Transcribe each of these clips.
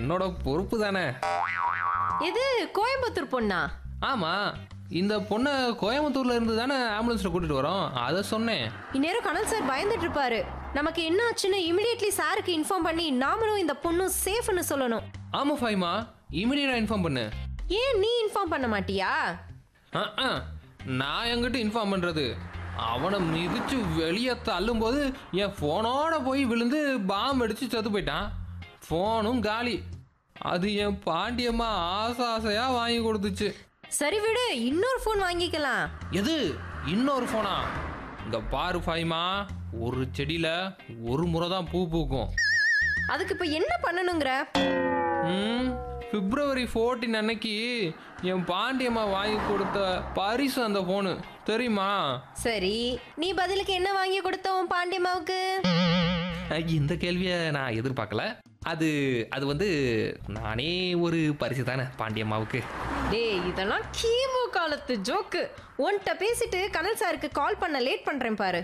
என்னோட பொறுப்பு தானே எது கோயம்புத்தூர் பொண்ணா ஆமா இந்த பொண்ணை கோயம்புத்தூர்ல இருந்து தானே ஆம்புலன்ஸ்ல கூட்டிட்டு வரோம் அதை சொன்னேன் இந்நேரம் கனல் சார் பயந்துட்டு இருப்பாரு நமக்கு என்ன ஆச்சுன்னு இமிடியட்லி சாருக்கு இன்ஃபார்ம் பண்ணி நாமளும் இந்த பொண்ணும் சேஃப்னு சொல்லணும் ஆமா ஃபைமா இமிடியேட்டா இன்ஃபார்ம் பண்ணு ஏன் நீ இன்ஃபார்ம் பண்ண மாட்டியா ஆ, ஆ. நான் எங்கிட்ட இன்ஃபார்ம் பண்றது அவனை மிதிச்சு வெளியே தள்ளும்போது என் ஃபோனோட போய் விழுந்து பாம்பு அடிச்சு செத்து போயிட்டான் ஃபோனும் காலி அது என் பாண்டியம்மா ஆசை ஆசையா வாங்கி கொடுத்துச்சு சரி விடு இன்னொரு ஃபோன் வாங்கிக்கலாம் எது இன்னொரு ஃபோனா இங்க பாரு ஃபைமா ஒரு செடியில ஒரு முறை தான் பூ பூக்கும் அதுக்கு இப்ப என்ன பண்ணணுங்கிற ம் பிப்ரவரி 14 அன்னைக்கு என் பாண்டியம்மா வாங்கி கொடுத்த பரிசு அந்த ஃபோனு தெரியுமா சரி நீ பதிலுக்கு என்ன வாங்கி கொடுத்த உன் பாண்டியம்மாவுக்கு அஹ், இந்த கேள்வியை நான் எதிர்பார்க்கல அது அது வந்து நானே ஒரு பரிசு தானே பாண்டியம்மாவுக்கு டேய் இதெல்லாம் கீமு காலத்து ஜோக்கு உன்கிட்ட பேசிட்டு கனல் சாருக்கு கால் பண்ண லேட் பண்றேன் பாரு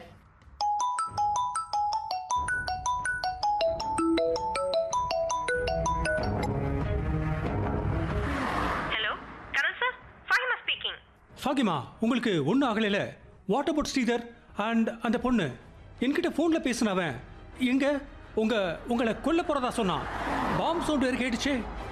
hello Karan sir Fahima speaking Fahima உங்களுக்கு ஒன்றும் ஆகலைல வாட் அபவுட் ஸ்ரீதர் அண்ட் அந்த பொண்ணு என்கிட்ட ஃபோனில் பேசினவன் எங்க உங்க உங்களை கொல்ல போறதா சொன்னான் பாம்பு சவுண்ட் வேறு கேட்டுச்சே